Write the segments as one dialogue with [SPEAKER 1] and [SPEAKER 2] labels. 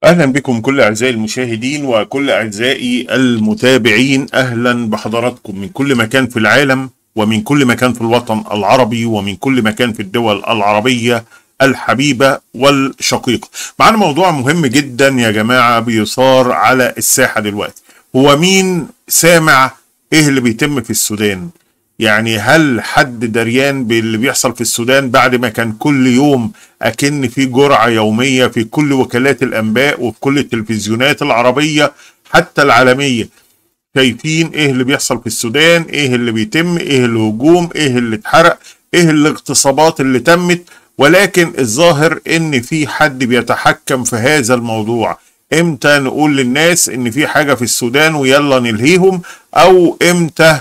[SPEAKER 1] اهلا بكم كل اعزائي المشاهدين وكل اعزائي المتابعين اهلا بحضراتكم من كل مكان في العالم ومن كل مكان في الوطن العربي ومن كل مكان في الدول العربيه الحبيبه والشقيقه. معانا موضوع مهم جدا يا جماعه بيثار على الساحه دلوقتي. هو مين سامع ايه اللي بيتم في السودان؟ يعني هل حد دريان باللي بيحصل في السودان بعد ما كان كل يوم اكن في جرعه يوميه في كل وكالات الانباء وفي كل التلفزيونات العربيه حتى العالميه شايفين ايه اللي بيحصل في السودان ايه اللي بيتم ايه الهجوم ايه اللي اتحرق ايه الاغتصابات اللي تمت ولكن الظاهر ان في حد بيتحكم في هذا الموضوع امتى نقول للناس ان في حاجه في السودان ويلا نلهيهم او امتى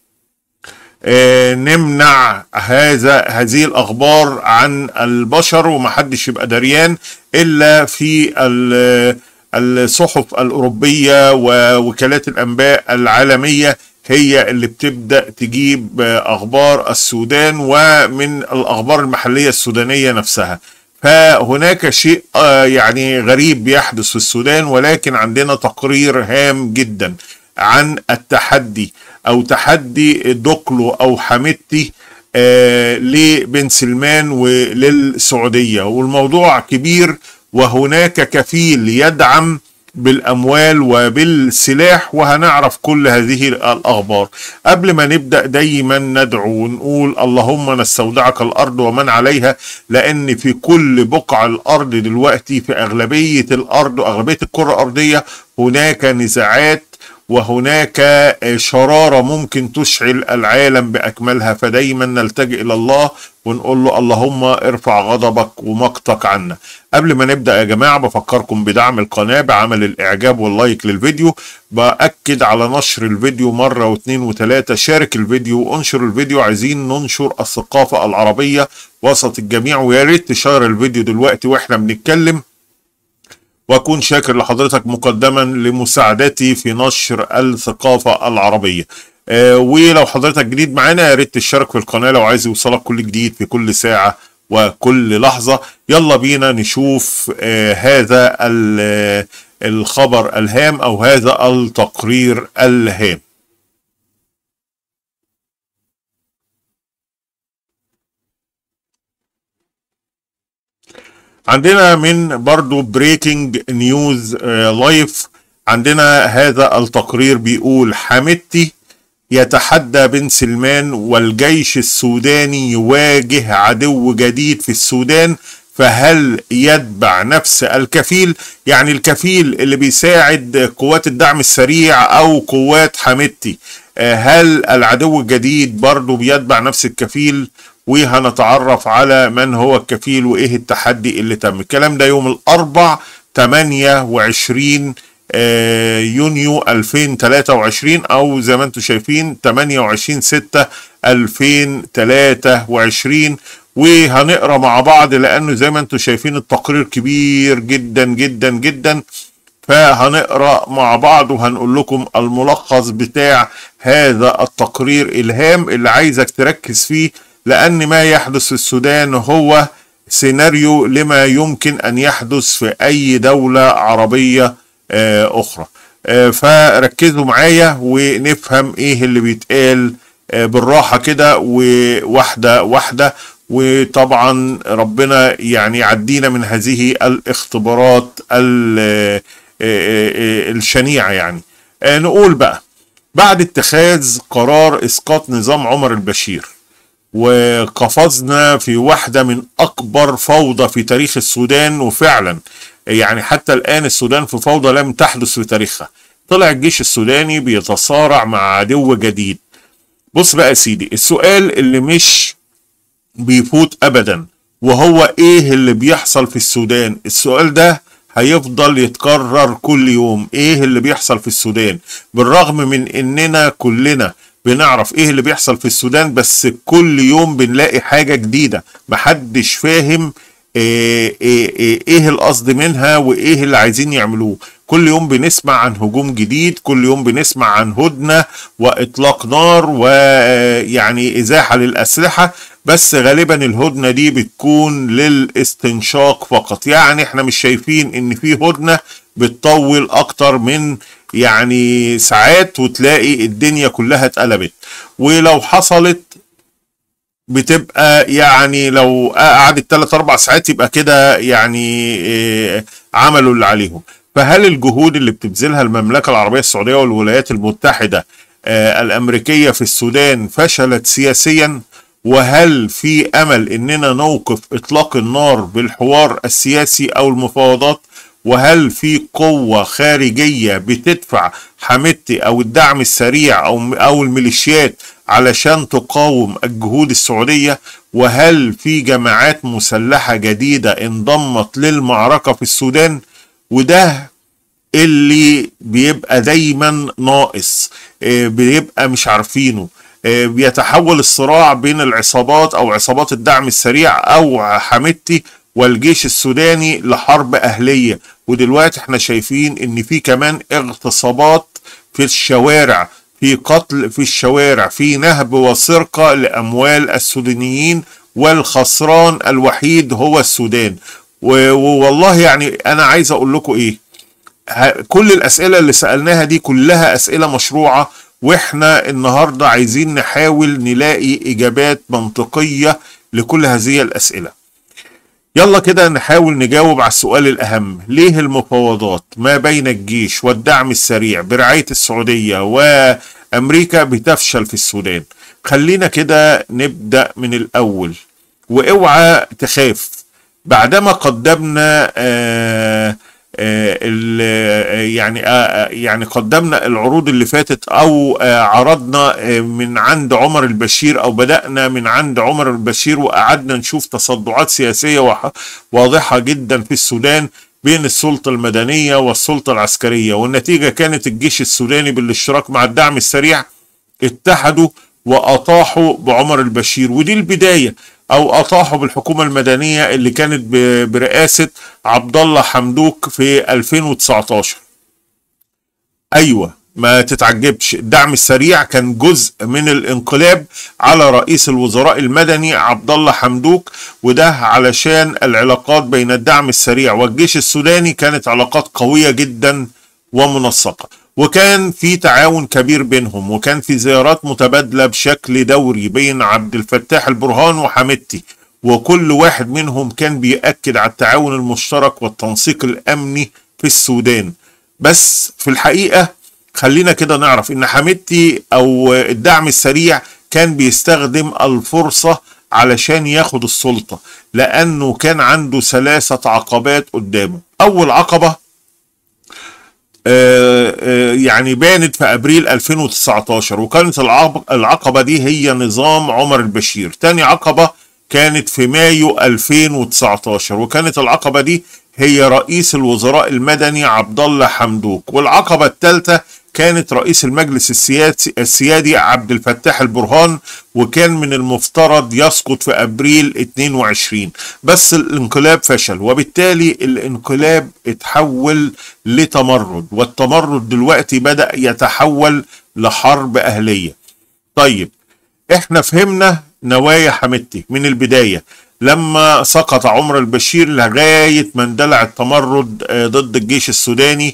[SPEAKER 1] آه، نمنع هذا هذه الاخبار عن البشر ومحدش يبقى دريان الا في ال- الصحف الاوروبيه ووكالات الانباء العالميه هي اللي بتبدا تجيب آه، اخبار السودان ومن الاخبار المحليه السودانيه نفسها فهناك شيء آه، يعني غريب بيحدث في السودان ولكن عندنا تقرير هام جدا عن التحدي او تحدي دوكلو او حميدتي آه لبن سلمان وللسعوديه والموضوع كبير وهناك كفيل يدعم بالاموال وبالسلاح وهنعرف كل هذه الاخبار قبل ما نبدا دايما ندعو ونقول اللهم نستودعك الارض ومن عليها لان في كل بقع الارض دلوقتي في اغلبيه الارض واغلبيه الكره الارضيه هناك نزاعات وهناك شرارة ممكن تشعل العالم بأكملها فدايما نلتجئ إلى الله ونقول له اللهم ارفع غضبك ومقتك عنا قبل ما نبدأ يا جماعة بفكركم بدعم القناة بعمل الإعجاب واللايك للفيديو بأكد على نشر الفيديو مرة واثنين وثلاثة شارك الفيديو وانشر الفيديو عايزين ننشر الثقافة العربية وسط الجميع ويا ريت تشير الفيديو دلوقتي واحنا بنتكلم واكون شاكر لحضرتك مقدما لمساعدتي في نشر الثقافه العربيه آه ولو حضرتك جديد معانا يا ريت تشترك في القناه لو عايز يوصلك كل جديد في كل ساعه وكل لحظه يلا بينا نشوف آه هذا ال- الخبر الهام او هذا التقرير الهام عندنا من برضو بريكنج نيوز لايف عندنا هذا التقرير بيقول حميدتي يتحدى بن سلمان والجيش السوداني يواجه عدو جديد في السودان فهل يتبع نفس الكفيل يعني الكفيل اللي بيساعد قوات الدعم السريع او قوات حميدتي آه، هل العدو الجديد برضه بيتبع نفس الكفيل وهنتعرف على من هو الكفيل وايه التحدي اللي تم الكلام ده يوم الاربع 28 آه، يونيو 2023 او زي ما انتم شايفين 28 6 2023 وهنقرا مع بعض لانه زي ما انتم شايفين التقرير كبير جدا جدا جدا فهنقرا مع بعض وهنقول لكم الملخص بتاع هذا التقرير الهام اللي عايزك تركز فيه لان ما يحدث في السودان هو سيناريو لما يمكن ان يحدث في اي دوله عربيه آه، اخرى آه، فركزوا معايا ونفهم ايه اللي بيتقال آه، بالراحه كده وواحده واحده وطبعا ربنا يعني يعدينا من هذه الاختبارات ال- آه، آه، آه، الشنيعه يعني آه، نقول بقى بعد اتخاذ قرار اسقاط نظام عمر البشير وقفزنا في واحدة من أكبر فوضى في تاريخ السودان وفعلا يعني حتى الآن السودان في فوضى لم تحدث في تاريخها طلع الجيش السوداني بيتصارع مع عدو جديد بص بقى يا سيدي السؤال اللي مش بيفوت أبدا وهو إيه اللي بيحصل في السودان السؤال ده هيفضل يتكرر كل يوم ايه اللي بيحصل في السودان بالرغم من اننا كلنا بنعرف ايه اللي بيحصل في السودان بس كل يوم بنلاقي حاجة جديدة محدش فاهم ايه, إيه, إيه القصد منها وايه اللي عايزين يعملوه كل يوم بنسمع عن هجوم جديد كل يوم بنسمع عن هدنة واطلاق نار ويعني ازاحة للاسلحة بس غالبا الهدنة دي بتكون للاستنشاق فقط يعني احنا مش شايفين ان في هدنة بتطول اكتر من يعني ساعات وتلاقي الدنيا كلها اتقلبت ولو حصلت بتبقى يعني لو قعدت 3 4 ساعات يبقى كده يعني إيه عملوا اللي عليهم فهل الجهود اللي بتبذلها المملكه العربيه السعوديه والولايات المتحده آه الامريكيه في السودان فشلت سياسيا وهل في امل اننا نوقف اطلاق النار بالحوار السياسي او المفاوضات وهل في قوة خارجية بتدفع حميدتي او الدعم السريع او او الميليشيات علشان تقاوم الجهود السعودية وهل في جماعات مسلحة جديدة انضمت للمعركة في السودان وده اللي بيبقى دايما ناقص بيبقى مش عارفينه بيتحول الصراع بين العصابات او عصابات الدعم السريع او حميدتي والجيش السوداني لحرب اهليه ودلوقتي احنا شايفين ان في كمان اغتصابات في الشوارع في قتل في الشوارع في نهب وسرقه لاموال السودانيين والخسران الوحيد هو السودان والله يعني انا عايز اقول لكم ايه كل الاسئله اللي سالناها دي كلها اسئله مشروعه واحنا النهارده عايزين نحاول نلاقي اجابات منطقيه لكل هذه الاسئله يلا كده نحاول نجاوب على السؤال الأهم ليه المفاوضات ما بين الجيش والدعم السريع برعاية السعودية وأمريكا بتفشل في السودان خلينا كده نبدأ من الأول واوعى تخاف بعدما قدمنا آه يعني يعني قدمنا العروض اللي فاتت او عرضنا من عند عمر البشير او بدانا من عند عمر البشير وقعدنا نشوف تصدعات سياسيه واضحه جدا في السودان بين السلطه المدنيه والسلطه العسكريه والنتيجه كانت الجيش السوداني بالاشتراك مع الدعم السريع اتحدوا واطاحوا بعمر البشير ودي البدايه او اطاحوا بالحكومه المدنيه اللي كانت برئاسه عبد الله حمدوك في 2019 ايوه ما تتعجبش الدعم السريع كان جزء من الانقلاب على رئيس الوزراء المدني عبد الله حمدوك وده علشان العلاقات بين الدعم السريع والجيش السوداني كانت علاقات قويه جدا ومنسقه وكان في تعاون كبير بينهم وكان في زيارات متبادلة بشكل دوري بين عبد الفتاح البرهان وحميدتي وكل واحد منهم كان بيأكد على التعاون المشترك والتنسيق الأمني في السودان بس في الحقيقة خلينا كده نعرف ان حميدتي او الدعم السريع كان بيستخدم الفرصة علشان ياخد السلطة لأنه كان عنده ثلاثة عقبات قدامه أول عقبة يعني بانت في ابريل 2019 وكانت العقبه دي هي نظام عمر البشير تاني عقبه كانت في مايو 2019 وكانت العقبه دي هي رئيس الوزراء المدني عبد الله حمدوك والعقبه الثالثه كانت رئيس المجلس السياسي السيادي عبد الفتاح البرهان وكان من المفترض يسقط في ابريل 22 بس الانقلاب فشل وبالتالي الانقلاب اتحول لتمرد والتمرد دلوقتي بدأ يتحول لحرب اهلية طيب احنا فهمنا نوايا حميدتي من البداية لما سقط عمر البشير لغاية ما اندلع التمرد ضد الجيش السوداني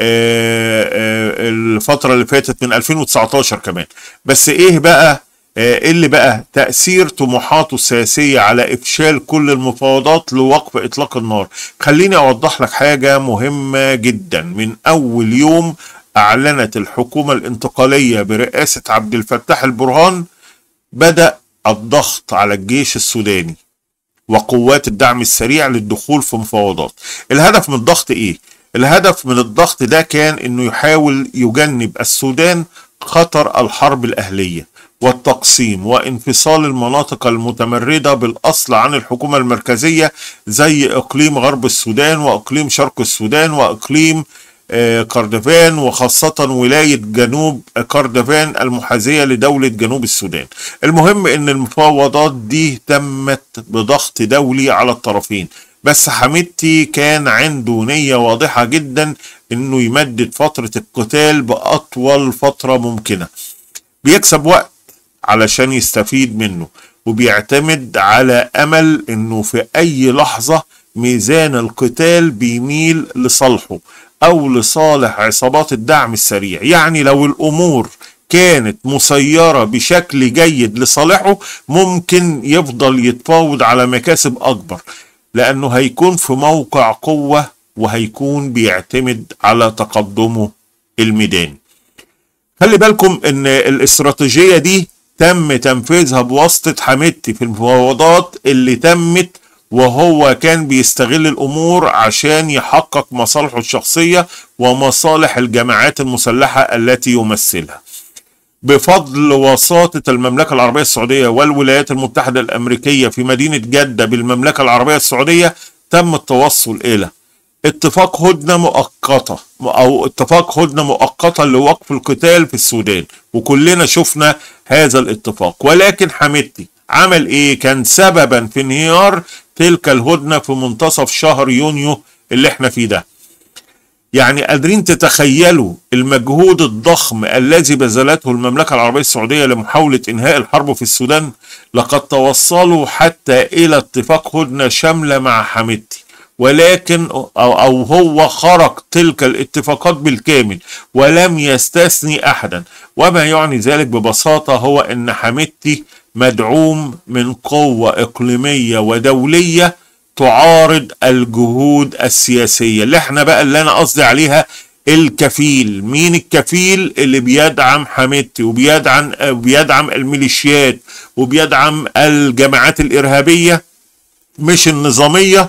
[SPEAKER 1] الفترة اللي فاتت من 2019 كمان بس ايه بقى ايه اللي بقى تأثير طموحاته السياسية على افشال كل المفاوضات لوقف اطلاق النار خليني اوضح لك حاجة مهمة جدا من اول يوم اعلنت الحكومة الانتقالية برئاسة عبد الفتاح البرهان بدأ الضغط على الجيش السوداني وقوات الدعم السريع للدخول في مفاوضات الهدف من الضغط ايه الهدف من الضغط ده كان انه يحاول يجنب السودان خطر الحرب الاهليه والتقسيم وانفصال المناطق المتمرده بالاصل عن الحكومه المركزيه زي اقليم غرب السودان واقليم شرق السودان واقليم آه، كردفان وخاصة ولاية جنوب كردفان المحاذية لدولة جنوب السودان المهم ان المفاوضات دي تمت بضغط دولي على الطرفين بس حميدتي كان عنده نية واضحة جدا انه يمدد فترة القتال بأطول فترة ممكنة بيكسب وقت علشان يستفيد منه وبيعتمد على امل انه في اي لحظة ميزان القتال بيميل لصالحه او لصالح عصابات الدعم السريع يعني لو الامور كانت مسيرة بشكل جيد لصالحه ممكن يفضل يتفاوض على مكاسب اكبر لانه هيكون في موقع قوة وهيكون بيعتمد على تقدمه الميداني خلي بالكم ان الاستراتيجية دي تم تنفيذها بواسطة حميدتي في المفاوضات اللي تمت وهو كان بيستغل الامور عشان يحقق مصالحه الشخصية ومصالح الجماعات المسلحة التي يمثلها بفضل وساطة المملكة العربية السعودية والولايات المتحدة الأمريكية في مدينة جدة بالمملكة العربية السعودية تم التوصل إلى اتفاق هدنة مؤقتة أو اتفاق هدنة مؤقتة لوقف القتال في السودان وكلنا شفنا هذا الاتفاق ولكن حميدتي عمل ايه كان سببا في انهيار تلك الهدنة في منتصف شهر يونيو اللي احنا فيه ده يعني قادرين تتخيلوا المجهود الضخم الذي بذلته المملكة العربية السعودية لمحاولة إنهاء الحرب في السودان لقد توصلوا حتى إلى اتفاق هدنة شاملة مع حميدتي ولكن أو, أو هو خرق تلك الاتفاقات بالكامل ولم يستثني أحدا وما يعني ذلك ببساطة هو أن حميدتي مدعوم من قوة إقليمية ودولية تعارض الجهود السياسية اللي احنا بقى اللي انا قصدي عليها الكفيل مين الكفيل اللي بيدعم حميدتي وبيدعم بيدعم الميليشيات وبيدعم الجماعات الإرهابية مش النظامية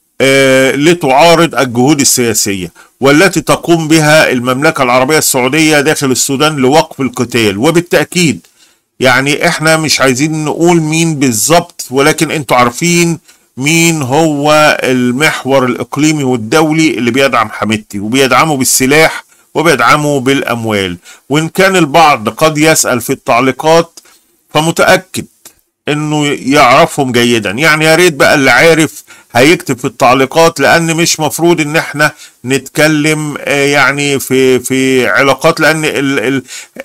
[SPEAKER 1] آه لتعارض الجهود السياسية والتي تقوم بها المملكة العربية السعودية داخل السودان لوقف القتال وبالتأكيد يعني احنا مش عايزين نقول مين بالظبط ولكن انتوا عارفين مين هو المحور الاقليمي والدولي اللي بيدعم حميدتي وبيدعمه بالسلاح وبيدعمه بالاموال وان كان البعض قد يسال في التعليقات فمتاكد انه يعرفهم جيدا يعني يا ريت بقى اللي عارف هيكتب في التعليقات لان مش مفروض ان احنا نتكلم يعني في في علاقات لان ال ال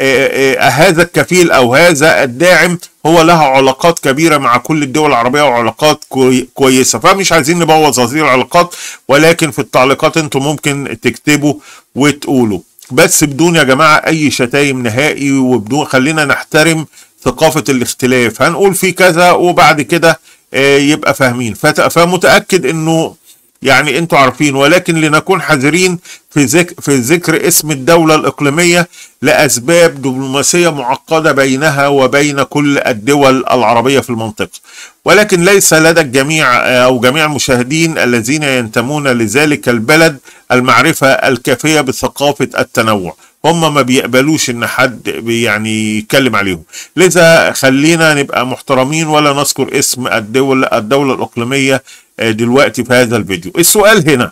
[SPEAKER 1] هذا الكفيل او هذا الداعم هو لها علاقات كبيره مع كل الدول العربيه وعلاقات كويسه فمش عايزين نبوظ هذه العلاقات ولكن في التعليقات انتم ممكن تكتبوا وتقولوا بس بدون يا جماعه اي شتايم نهائي وبدون خلينا نحترم ثقافه الاختلاف هنقول في كذا وبعد كده يبقى فاهمين فمتاكد انه يعني انتوا عارفين ولكن لنكون حذرين في ذكر في ذكر اسم الدوله الاقليميه لاسباب دبلوماسيه معقده بينها وبين كل الدول العربيه في المنطقه ولكن ليس لدى الجميع او جميع المشاهدين الذين ينتمون لذلك البلد المعرفه الكافيه بثقافه التنوع هم ما بيقبلوش ان حد يعني يتكلم عليهم لذا خلينا نبقى محترمين ولا نذكر اسم الدول الدولة الإقليمية دلوقتي في هذا الفيديو السؤال هنا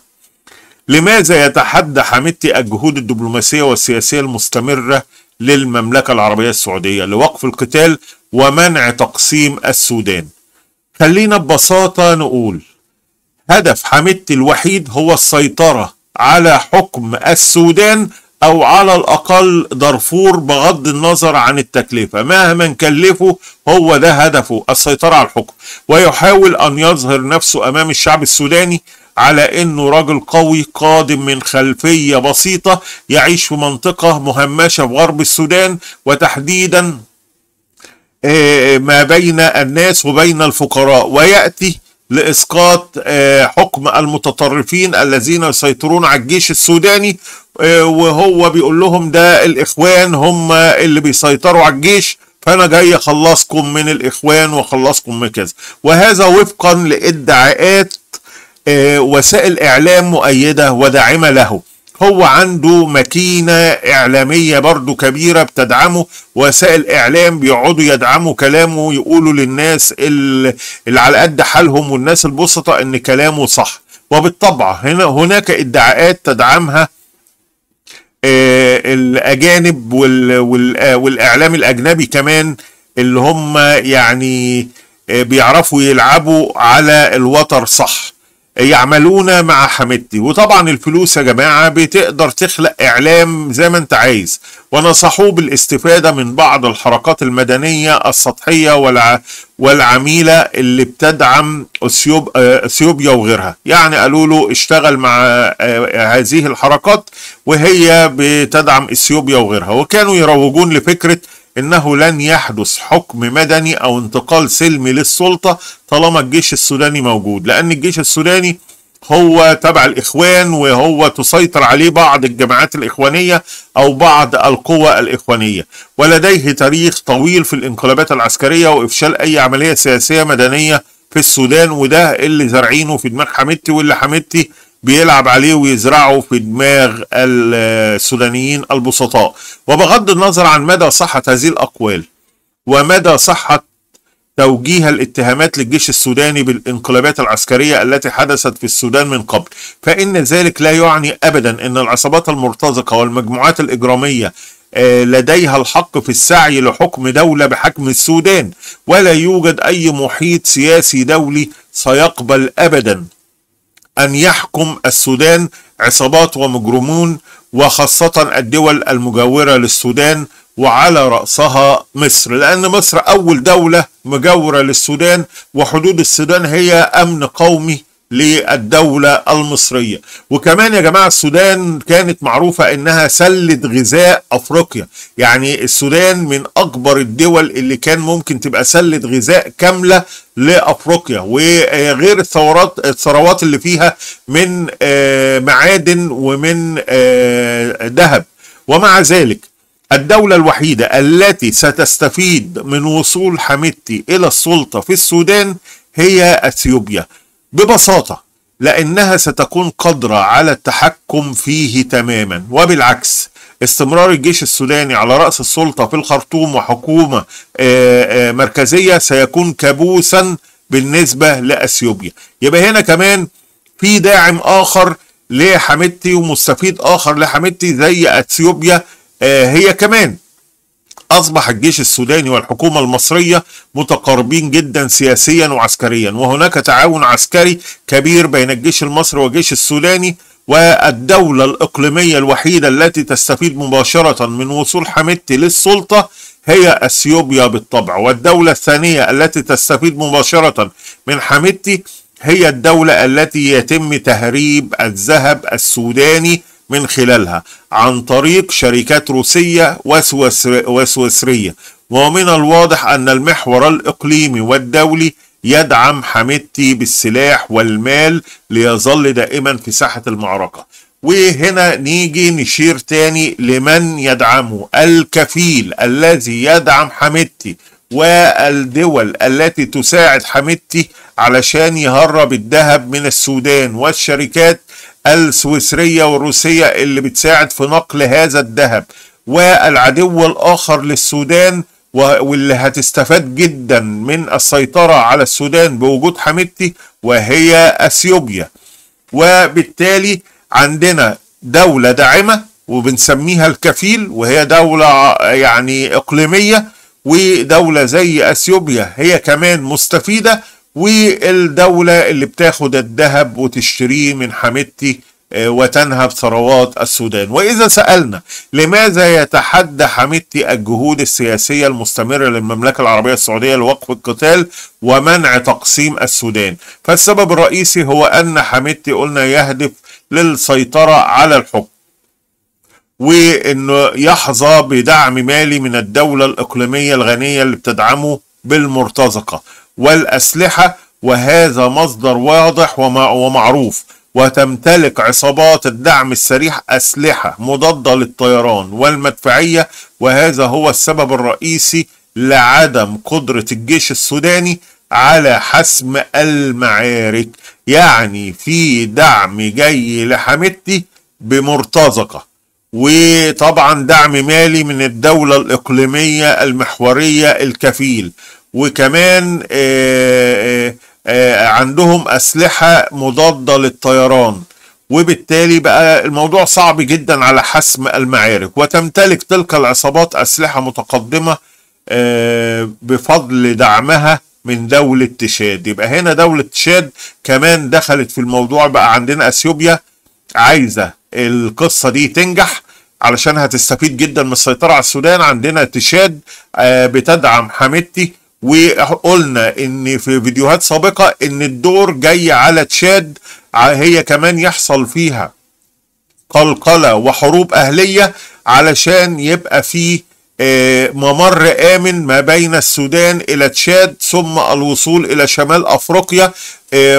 [SPEAKER 1] لماذا يتحدى حميدتي الجهود الدبلوماسية والسياسية المستمرة للمملكة العربية السعودية لوقف القتال ومنع تقسيم السودان خلينا ببساطة نقول هدف حميدتي الوحيد هو السيطرة على حكم السودان او على الاقل دارفور بغض النظر عن التكلفه مهما كلفه هو ده هدفه السيطره على الحكم ويحاول ان يظهر نفسه امام الشعب السوداني على انه راجل قوي قادم من خلفيه بسيطه يعيش في منطقه مهمشه في غرب السودان وتحديدا ما بين الناس وبين الفقراء وياتي لاسقاط حكم المتطرفين الذين يسيطرون على الجيش السوداني وهو بيقول لهم ده الاخوان هم اللي بيسيطروا على الجيش فانا جاي اخلصكم من الاخوان واخلصكم من كذا وهذا وفقا لادعاءات وسائل اعلام مؤيده وداعمه له هو عنده ماكينة إعلامية برضو كبيرة بتدعمه وسائل إعلام بيقعدوا يدعموا كلامه ويقولوا للناس اللي على قد حالهم والناس البسطة إن كلامه صح وبالطبع هنا هناك ادعاءات تدعمها الاجانب والاعلام الاجنبي كمان اللي هم يعني بيعرفوا يلعبوا على الوتر صح يعملون مع حميدتي وطبعا الفلوس يا جماعة بتقدر تخلق إعلام زي ما أنت عايز ونصحوه بالاستفادة من بعض الحركات المدنية السطحية والع... والعميلة اللي بتدعم أثيوب... أثيوبيا وغيرها يعني قالوا له اشتغل مع هذه الحركات وهي بتدعم أثيوبيا وغيرها وكانوا يروجون لفكرة انه لن يحدث حكم مدني او انتقال سلمي للسلطه طالما الجيش السوداني موجود لان الجيش السوداني هو تبع الاخوان وهو تسيطر عليه بعض الجماعات الاخوانيه او بعض القوى الاخوانيه ولديه تاريخ طويل في الانقلابات العسكريه وافشال اي عمليه سياسيه مدنيه في السودان وده اللي زارعينه في دماغ حميدتي واللي حميدتي بيلعب عليه ويزرعه في دماغ السودانيين البسطاء وبغض النظر عن مدى صحة هذه الأقوال ومدى صحة توجيه الاتهامات للجيش السوداني بالانقلابات العسكرية التي حدثت في السودان من قبل فإن ذلك لا يعني أبدا أن العصابات المرتزقة والمجموعات الإجرامية لديها الحق في السعي لحكم دولة بحجم السودان ولا يوجد أي محيط سياسي دولي سيقبل أبدا أن يحكم السودان عصابات ومجرمون وخاصة الدول المجاورة للسودان وعلى رأسها مصر لأن مصر أول دولة مجاورة للسودان وحدود السودان هي أمن قومي للدولة المصرية وكمان يا جماعة السودان كانت معروفة انها سلة غذاء افريقيا يعني السودان من اكبر الدول اللي كان ممكن تبقى سلة غذاء كاملة لافريقيا وغير الثورات الثروات اللي فيها من معادن ومن ذهب ومع ذلك الدولة الوحيدة التي ستستفيد من وصول حميدتي إلى السلطة في السودان هي أثيوبيا ببساطة لأنها ستكون قادرة على التحكم فيه تماما وبالعكس استمرار الجيش السوداني على رأس السلطة في الخرطوم وحكومة مركزية سيكون كابوسا بالنسبة لأثيوبيا يبقى هنا كمان في داعم آخر لحميدتي ومستفيد آخر لحميدتي زي أثيوبيا هي كمان أصبح الجيش السوداني والحكومة المصرية متقاربين جدا سياسيا وعسكريا وهناك تعاون عسكري كبير بين الجيش المصري والجيش السوداني والدولة الإقليمية الوحيدة التي تستفيد مباشرة من وصول حميدتي للسلطة هي أثيوبيا بالطبع والدولة الثانية التي تستفيد مباشرة من حميدتي هي الدولة التي يتم تهريب الذهب السوداني من خلالها عن طريق شركات روسية وسويسرية ومن الواضح أن المحور الإقليمي والدولي يدعم حميدتي بالسلاح والمال ليظل دائما في ساحة المعركة وهنا نيجي نشير تاني لمن يدعمه الكفيل الذي يدعم حميدتي والدول التي تساعد حميدتي علشان يهرب الذهب من السودان والشركات السويسرية والروسية اللي بتساعد في نقل هذا الذهب والعدو الآخر للسودان واللي هتستفاد جدا من السيطرة على السودان بوجود حميدتي وهي أثيوبيا وبالتالي عندنا دولة داعمة وبنسميها الكفيل وهي دولة يعني إقليمية ودولة زي أثيوبيا هي كمان مستفيدة والدولة اللي بتاخد الذهب وتشتريه من حميدتي وتنهب ثروات السودان وإذا سألنا لماذا يتحدى حميدتي الجهود السياسية المستمرة للمملكة العربية السعودية لوقف القتال ومنع تقسيم السودان فالسبب الرئيسي هو أن حميدتي قلنا يهدف للسيطرة على الحكم وانه يحظى بدعم مالي من الدولة الإقليمية الغنية اللي بتدعمه بالمرتزقة والأسلحة وهذا مصدر واضح ومعروف وتمتلك عصابات الدعم السريع أسلحة مضادة للطيران والمدفعية وهذا هو السبب الرئيسي لعدم قدرة الجيش السوداني على حسم المعارك يعني في دعم جاي لحميدتي بمرتزقة وطبعا دعم مالي من الدولة الإقليمية المحورية الكفيل وكمان آآ آآ عندهم أسلحة مضادة للطيران وبالتالي بقى الموضوع صعب جدا على حسم المعارك وتمتلك تلك العصابات أسلحة متقدمة آه، بفضل دعمها من دولة تشاد يبقى هنا دولة تشاد كمان دخلت في الموضوع بقى عندنا اثيوبيا عايزة القصة دي تنجح علشان هتستفيد جدا من السيطرة على السودان عندنا تشاد آه، بتدعم حميدتي وقلنا ان في فيديوهات سابقة ان الدور جاي على تشاد ع- هي كمان يحصل فيها قلقلة وحروب أهلية علشان يبقى في آه، ممر آمن ما بين السودان إلى تشاد ثم الوصول إلى شمال أفريقيا آه،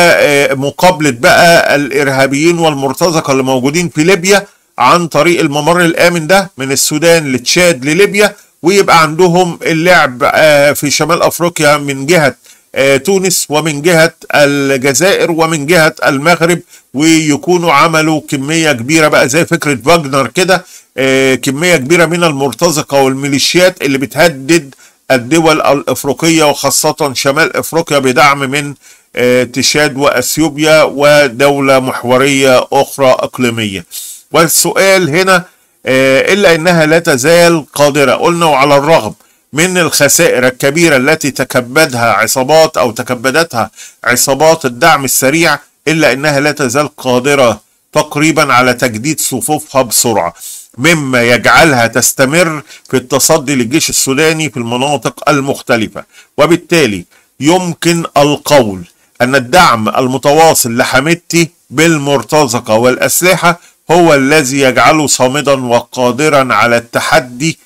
[SPEAKER 1] ومقابلة بقى الإرهابيين والمرتزقة اللي موجودين في ليبيا عن طريق الممر الآمن ده من السودان لتشاد لليبيا ويبقى عندهم اللعب آه، في شمال أفريقيا من جهة آه، تونس ومن جهة الجزائر ومن جهة المغرب ويكونوا عملوا كمية كبيرة بقى زي فكرة فاجنر كده آه، كمية كبيرة من المرتزقة والميليشيات اللي بتهدد الدول الافريقيه وخاصه شمال افريقيا بدعم من آه، تشاد واثيوبيا ودوله محوريه اخرى اقليميه. والسؤال هنا آه، الا انها لا تزال قادره قلنا وعلى الرغم من الخسائر الكبيره التي تكبدها عصابات او تكبدتها عصابات الدعم السريع الا انها لا تزال قادره تقريبا على تجديد صفوفها بسرعه مما يجعلها تستمر في التصدي للجيش السوداني في المناطق المختلفه وبالتالي يمكن القول ان الدعم المتواصل لحميدتي بالمرتزقه والاسلحه هو الذي يجعله صامدا وقادرا على التحدي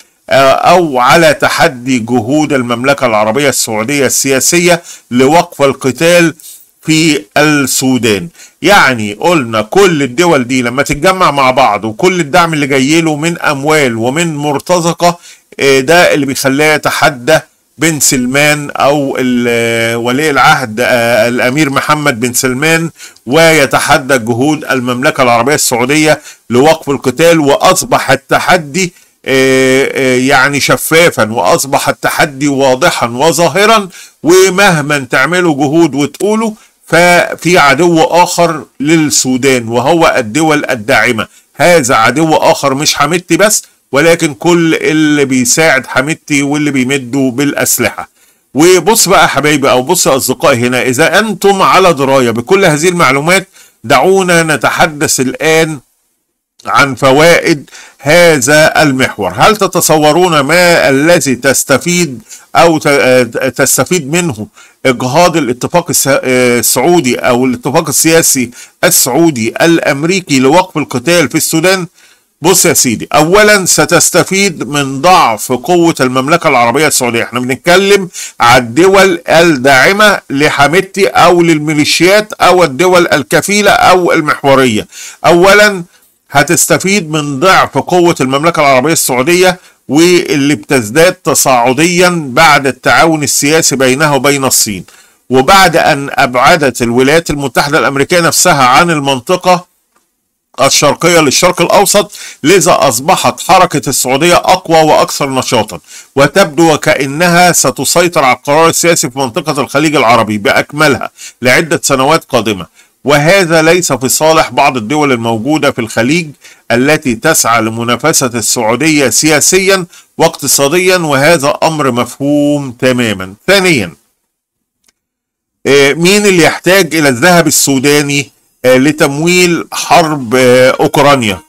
[SPEAKER 1] او على تحدي جهود المملكه العربيه السعوديه السياسيه لوقف القتال في السودان يعني قلنا كل الدول دي لما تتجمع مع بعض وكل الدعم اللي جاي له من اموال ومن مرتزقه آه، ده اللي بيخليه يتحدى بن سلمان او ال- ولي العهد آه، الامير محمد بن سلمان ويتحدى جهود المملكه العربيه السعوديه لوقف القتال واصبح التحدي آه، آه، يعني شفافا واصبح التحدي واضحا وظاهرا ومهما تعملوا جهود وتقولوا ففي عدو اخر للسودان وهو الدول الداعمه هذا عدو اخر مش حميدتي بس ولكن كل اللي بيساعد حميدتي واللي بيمدوا بالاسلحه وبص بقى يا حبايبي او بص يا اصدقائي هنا اذا انتم على درايه بكل هذه المعلومات دعونا نتحدث الان عن فوائد هذا المحور هل تتصورون ما الذي تستفيد او ت- تستفيد منه اجهاض الاتفاق الس- السعودي او الاتفاق السياسي السعودي الامريكي لوقف القتال في السودان بص يا سيدي اولا ستستفيد من ضعف قوة المملكة العربية السعودية احنا بنتكلم على الدول الداعمة لحميدتي او للميليشيات او الدول الكفيلة او المحورية اولا هتستفيد من ضعف قوة المملكة العربية السعودية واللي بتزداد تصاعديا بعد التعاون السياسي بينها وبين الصين وبعد أن أبعدت الولايات المتحدة الأمريكية نفسها عن المنطقة الشرقية للشرق الأوسط لذا أصبحت حركة السعودية أقوى وأكثر نشاطا وتبدو وكأنها ستسيطر على القرار السياسي في منطقة الخليج العربي بأكملها لعدة سنوات قادمة وهذا ليس في صالح بعض الدول الموجودة في الخليج التي تسعى لمنافسة السعودية سياسيا واقتصاديا وهذا أمر مفهوم تماما ثانيا آه، مين اللي يحتاج إلى الذهب السوداني آه، لتمويل حرب آه، أوكرانيا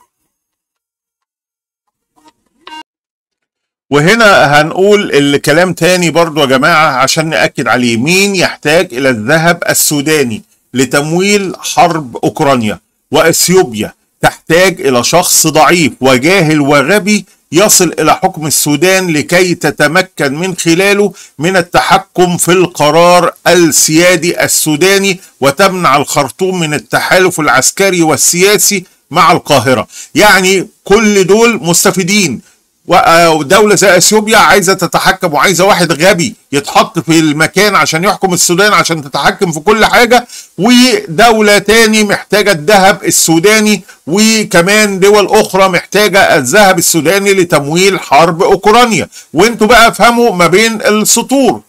[SPEAKER 1] وهنا هنقول الكلام تاني برضو يا جماعة عشان نأكد عليه مين يحتاج إلى الذهب السوداني لتمويل حرب أوكرانيا وأثيوبيا تحتاج إلى شخص ضعيف وجاهل وغبي يصل إلى حكم السودان لكي تتمكن من خلاله من التحكم في القرار السيادي السوداني وتمنع الخرطوم من التحالف العسكري والسياسي مع القاهرة يعني كل دول مستفيدين ودولة زي اثيوبيا عايزة تتحكم وعايزة واحد غبي يتحط في المكان عشان يحكم السودان عشان تتحكم في كل حاجة ودولة تاني محتاجة الذهب السوداني وكمان دول اخرى محتاجة الذهب السوداني لتمويل حرب اوكرانيا وانتوا بقى افهموا ما بين السطور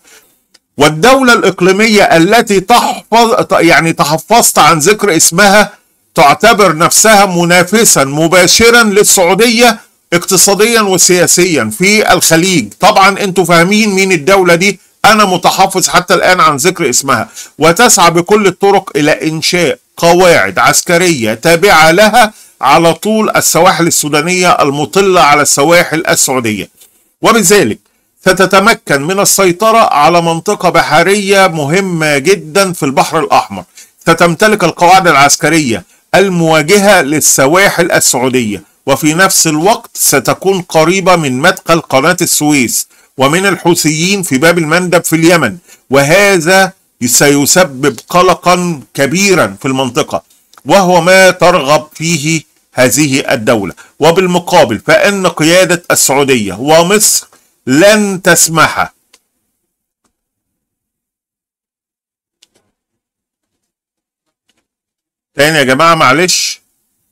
[SPEAKER 1] والدولة الإقليمية التي تحفظ يعني تحفظت عن ذكر اسمها تعتبر نفسها منافسا مباشرا للسعودية اقتصاديا وسياسيا في الخليج طبعا انتوا فاهمين مين الدولة دي انا متحفظ حتى الان عن ذكر اسمها وتسعى بكل الطرق الى انشاء قواعد عسكرية تابعة لها على طول السواحل السودانية المطلة على السواحل السعودية وبذلك ستتمكن من السيطرة على منطقة بحرية مهمة جدا في البحر الأحمر ستمتلك القواعد العسكرية المواجهة للسواحل السعودية وفي نفس الوقت ستكون قريبة من مدخل قناة السويس ومن الحوثيين في باب المندب في اليمن وهذا سيسبب قلقا كبيرا في المنطقة وهو ما ترغب فيه هذه الدولة وبالمقابل فإن قيادة السعودية ومصر لن تسمح تاني يا جماعة معلش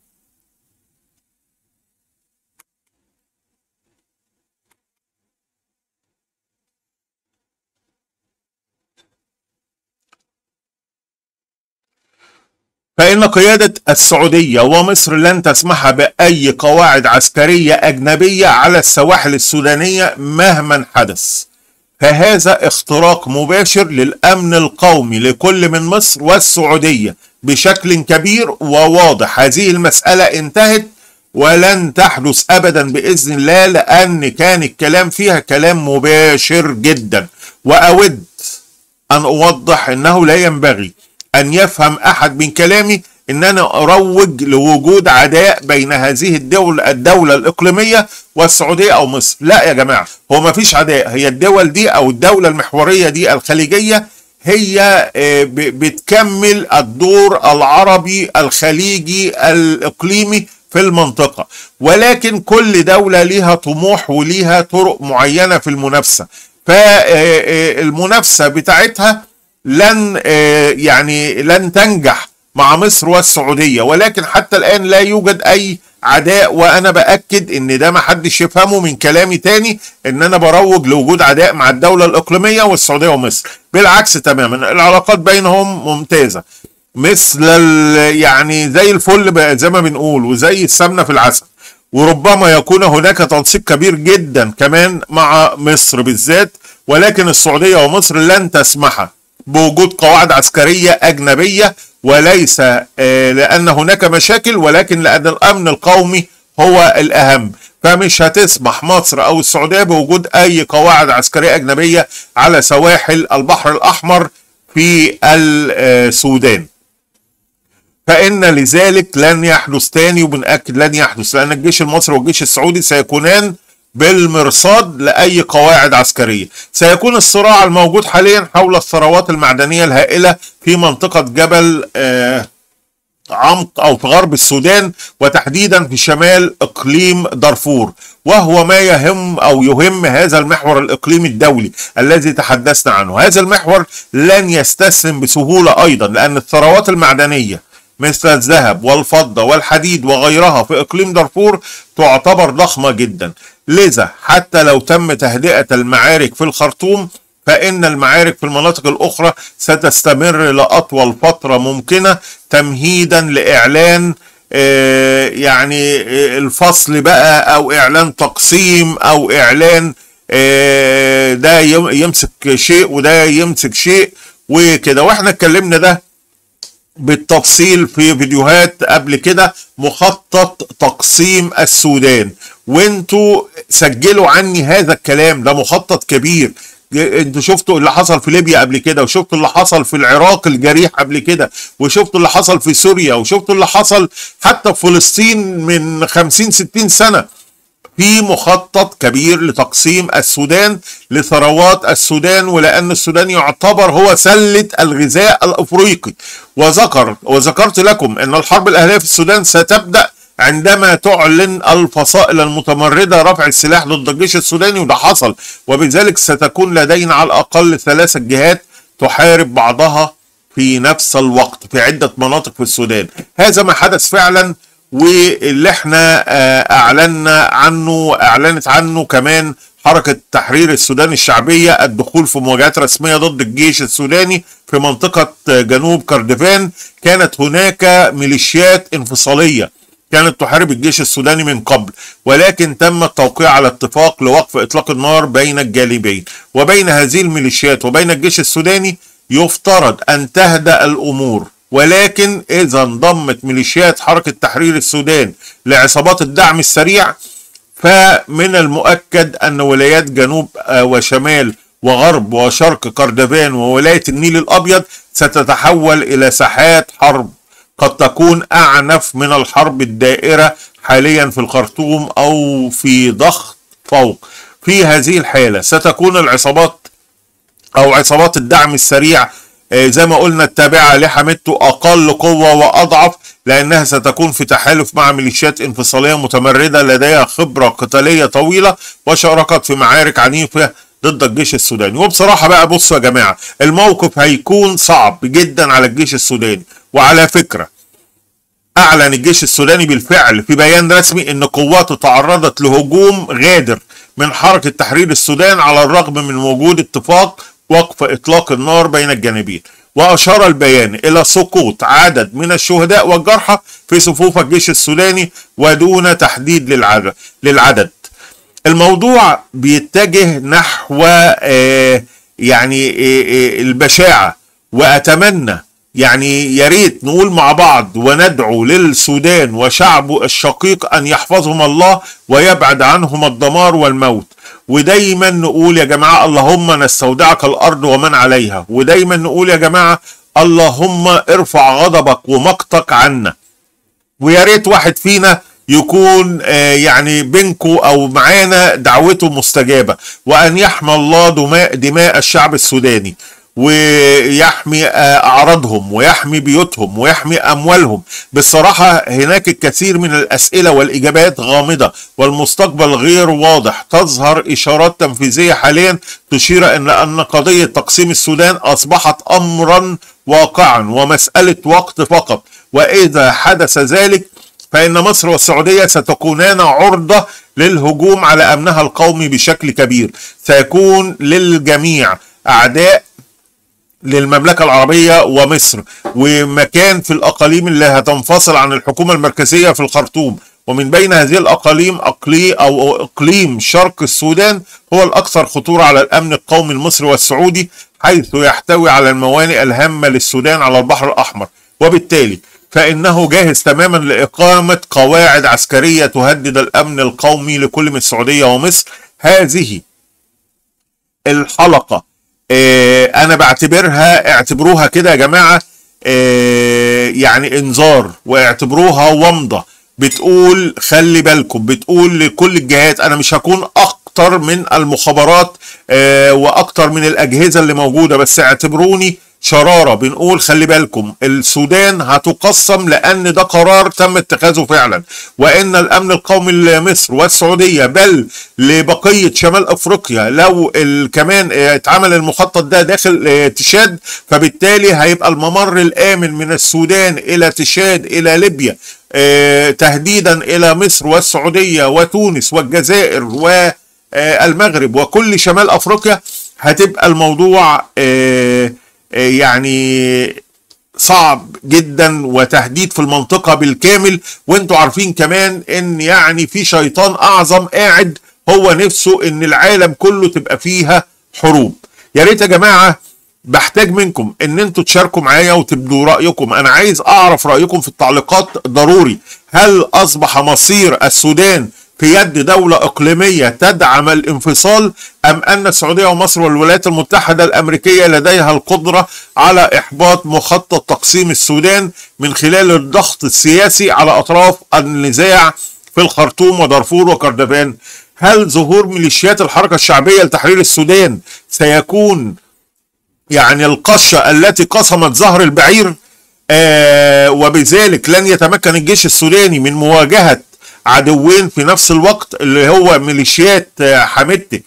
[SPEAKER 1] فإن قيادة السعودية ومصر لن تسمح بأي قواعد عسكرية أجنبية على السواحل السودانية مهما حدث فهذا اختراق مباشر للأمن القومي لكل من مصر والسعودية بشكل كبير وواضح هذه المسألة انتهت ولن تحدث أبدا بإذن الله لأن كان الكلام فيها كلام مباشر جدا وأود أن أوضح أنه لا ينبغي أن يفهم أحد من كلامي ان انا اروج لوجود عداء بين هذه الدول الدوله الاقليميه والسعوديه او مصر لا يا جماعه هو ما فيش عداء هي الدول دي او الدوله المحوريه دي الخليجيه هي بتكمل الدور العربي الخليجي الاقليمي في المنطقه ولكن كل دوله ليها طموح وليها طرق معينه في المنافسه فالمنافسه بتاعتها لن يعني لن تنجح مع مصر والسعودية ولكن حتى الآن لا يوجد أي عداء وأنا بأكد إن ده ما حدش يفهمه من كلامي تاني إن أنا بروج لوجود عداء مع الدولة الإقليمية والسعودية ومصر بالعكس تماما العلاقات بينهم ممتازة مثل يعني زي الفل زي ما بنقول وزي السمنة في العسل وربما يكون هناك تنسيق كبير جدا كمان مع مصر بالذات ولكن السعودية ومصر لن تسمح بوجود قواعد عسكرية أجنبية وليس لأن هناك مشاكل ولكن لأن الأمن القومي هو الأهم فمش هتسمح مصر أو السعودية بوجود أي قواعد عسكرية أجنبية على سواحل البحر الأحمر في السودان فإن لذلك لن يحدث تاني وبنأكد لن يحدث لأن الجيش المصري والجيش السعودي سيكونان بالمرصاد لأي قواعد عسكرية سيكون الصراع الموجود حاليا حول الثروات المعدنية الهائلة في منطقة جبل آه عمق أو في غرب السودان وتحديدا في شمال إقليم دارفور وهو ما يهم أو يهم هذا المحور الإقليمي الدولي الذي تحدثنا عنه هذا المحور لن يستسلم بسهولة أيضا لأن الثروات المعدنية مثل الذهب والفضة والحديد وغيرها في إقليم دارفور تعتبر ضخمة جدا لذا حتى لو تم تهدئة المعارك في الخرطوم فإن المعارك في المناطق الأخرى ستستمر لأطول فترة ممكنة تمهيدا لإعلان آه يعني آه الفصل بقى أو إعلان تقسيم أو إعلان آه ده يمسك شيء وده يمسك شيء وكده واحنا اتكلمنا ده بالتفصيل في فيديوهات قبل كده مخطط تقسيم السودان وانتوا سجلوا عني هذا الكلام ده مخطط كبير انتوا شفتوا اللي حصل في ليبيا قبل كده وشفتوا اللي حصل في العراق الجريح قبل كده وشفتوا اللي حصل في سوريا وشفتوا اللي حصل حتى في فلسطين من 50 60 سنه في مخطط كبير لتقسيم السودان لثروات السودان ولأن السودان يعتبر هو سلة الغذاء الأفريقي وذكر وذكرت لكم أن الحرب الأهلية في السودان ستبدأ عندما تعلن الفصائل المتمردة رفع السلاح ضد الجيش السوداني وده حصل وبذلك ستكون لدينا على الأقل ثلاثة جهات تحارب بعضها في نفس الوقت في عدة مناطق في السودان هذا ما حدث فعلا واللي احنا اعلنا عنه اعلنت عنه كمان حركة تحرير السودان الشعبية الدخول في مواجهات رسمية ضد الجيش السوداني في منطقة جنوب كردفان كانت هناك ميليشيات انفصالية كانت تحارب الجيش السوداني من قبل ولكن تم التوقيع على اتفاق لوقف اطلاق النار بين الجانبين وبين هذه الميليشيات وبين الجيش السوداني يفترض ان تهدأ الامور ولكن اذا انضمت ميليشيات حركة تحرير السودان لعصابات الدعم السريع فمن المؤكد ان ولايات جنوب وشمال وغرب وشرق كردفان وولاية النيل الابيض ستتحول الى ساحات حرب قد تكون اعنف من الحرب الدائرة حاليا في الخرطوم او في ضغط فوق في هذه الحالة ستكون العصابات او عصابات الدعم السريع زي ما قلنا التابعة لحميدته اقل قوة واضعف لانها ستكون في تحالف مع ميليشيات انفصالية متمردة لديها خبرة قتالية طويلة وشاركت في معارك عنيفة ضد الجيش السوداني وبصراحة بقى بصوا يا جماعة الموقف هيكون صعب جدا على الجيش السوداني وعلى فكرة اعلن الجيش السوداني بالفعل في بيان رسمي ان قواته تعرضت لهجوم غادر من حركة تحرير السودان على الرغم من وجود اتفاق وقف اطلاق النار بين الجانبين واشار البيان الى سقوط عدد من الشهداء والجرحى في صفوف الجيش السوداني ودون تحديد للعدد للعدد الموضوع بيتجه نحو آه يعني آه البشاعة واتمنى يعني يا ريت نقول مع بعض وندعو للسودان وشعبه الشقيق ان يحفظهم الله ويبعد عنهم الدمار والموت ودايما نقول يا جماعه اللهم نستودعك الارض ومن عليها ودايما نقول يا جماعه اللهم ارفع غضبك ومقتك عنا ويا ريت واحد فينا يكون آه يعني بينكو او معانا دعوته مستجابه وان يحمى الله دماء دماء الشعب السوداني ويحمي اعراضهم ويحمي بيوتهم ويحمي اموالهم بصراحه هناك الكثير من الاسئله والاجابات غامضه والمستقبل غير واضح تظهر اشارات تنفيذيه حاليا تشير ان ان قضيه تقسيم السودان اصبحت امرا واقعا ومساله وقت فقط واذا حدث ذلك فإن مصر والسعودية ستكونان عرضة للهجوم على أمنها القومي بشكل كبير سيكون للجميع أعداء للمملكة العربية ومصر ومكان في الأقاليم اللي هتنفصل عن الحكومة المركزية في الخرطوم ومن بين هذه الأقاليم أقليم أو إقليم شرق السودان هو الأكثر خطورة على الأمن القومي المصري والسعودي حيث يحتوي على الموانئ الهامة للسودان على البحر الأحمر وبالتالي فإنه جاهز تماما لإقامة قواعد عسكرية تهدد الأمن القومي لكل من السعودية ومصر هذه الحلقة آه أنا بعتبرها اعتبروها كده يا جماعة آه يعني إنذار واعتبروها ومضة بتقول خلي بالكم بتقول لكل الجهات أنا مش هكون أكتر من المخابرات آه وأكتر من الأجهزة اللي موجودة بس اعتبروني شراره بنقول خلي بالكم السودان هتقسم لان ده قرار تم اتخاذه فعلا وان الامن القومي لمصر والسعوديه بل لبقيه شمال افريقيا لو كمان اتعمل المخطط ده داخل تشاد فبالتالي هيبقى الممر الامن من السودان الى تشاد الى ليبيا اه تهديدا الى مصر والسعوديه وتونس والجزائر والمغرب وكل شمال افريقيا هتبقى الموضوع اه يعني صعب جدا وتهديد في المنطقة بالكامل وانتوا عارفين كمان ان يعني في شيطان اعظم قاعد هو نفسه ان العالم كله تبقى فيها حروب يا ريت يا جماعة بحتاج منكم ان انتوا تشاركوا معايا وتبدوا رأيكم انا عايز اعرف رأيكم في التعليقات ضروري هل اصبح مصير السودان في يد دولة إقليمية تدعم الانفصال أم أن السعودية ومصر والولايات المتحدة الأمريكية لديها القدرة على إحباط مخطط تقسيم السودان من خلال الضغط السياسي على أطراف النزاع في الخرطوم ودارفور وكردفان هل ظهور ميليشيات الحركة الشعبية لتحرير السودان سيكون يعني القشة التي قسمت ظهر البعير آه وبذلك لن يتمكن الجيش السوداني من مواجهة عدوين في نفس الوقت اللي هو ميليشيات حميدتي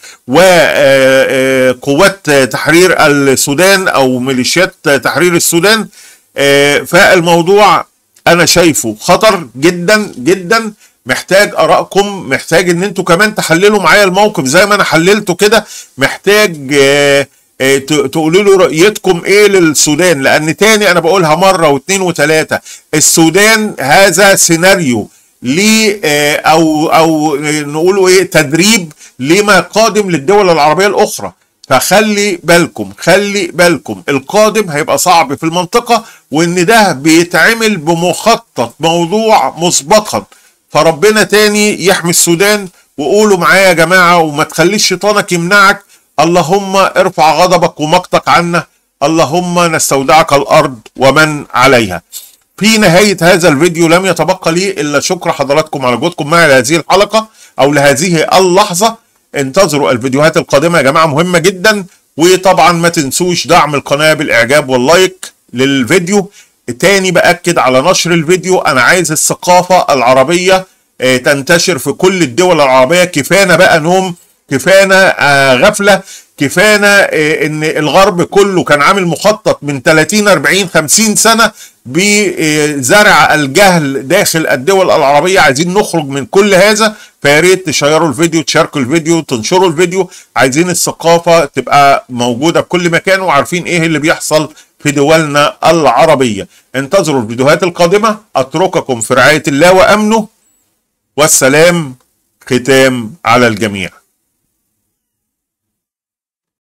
[SPEAKER 1] وقوات تحرير السودان او ميليشيات تحرير السودان فالموضوع انا شايفه خطر جدا جدا محتاج ارائكم محتاج ان انتوا كمان تحللوا معايا الموقف زي ما انا حللته كده محتاج آه، آه، ت- تقولوا له رؤيتكم ايه للسودان لان تاني انا بقولها مره واثنين وثلاثه السودان هذا سيناريو ليه آه، او او نقوله ايه تدريب لما قادم للدول العربيه الاخرى فخلي بالكم خلي بالكم القادم هيبقى صعب في المنطقه وان ده بيتعمل بمخطط موضوع مسبقا فربنا تاني يحمي السودان وقولوا معايا يا جماعه وما تخليش شيطانك يمنعك اللهم ارفع غضبك ومقتك عنا اللهم نستودعك الارض ومن عليها في نهاية هذا الفيديو لم يتبقى لي إلا شكر حضراتكم على وجودكم معي لهذه الحلقة أو لهذه اللحظة انتظروا الفيديوهات القادمة يا جماعة مهمة جدا وطبعا ما تنسوش دعم القناة بالإعجاب واللايك للفيديو تاني بأكد على نشر الفيديو أنا عايز الثقافة العربية آه، تنتشر في كل الدول العربية كفانا بقى نوم كفانا آه، غفلة كفانا آه، ان الغرب كله كان عامل مخطط من 30 40 50 سنة بزرع الجهل داخل الدول العربية عايزين نخرج من كل هذا فيا ريت تشيروا الفيديو تشاركوا الفيديو تنشروا الفيديو عايزين الثقافة تبقى موجودة في كل مكان وعارفين ايه اللي بيحصل في دولنا العربية انتظروا الفيديوهات القادمة اترككم في رعاية الله وامنه والسلام ختام على الجميع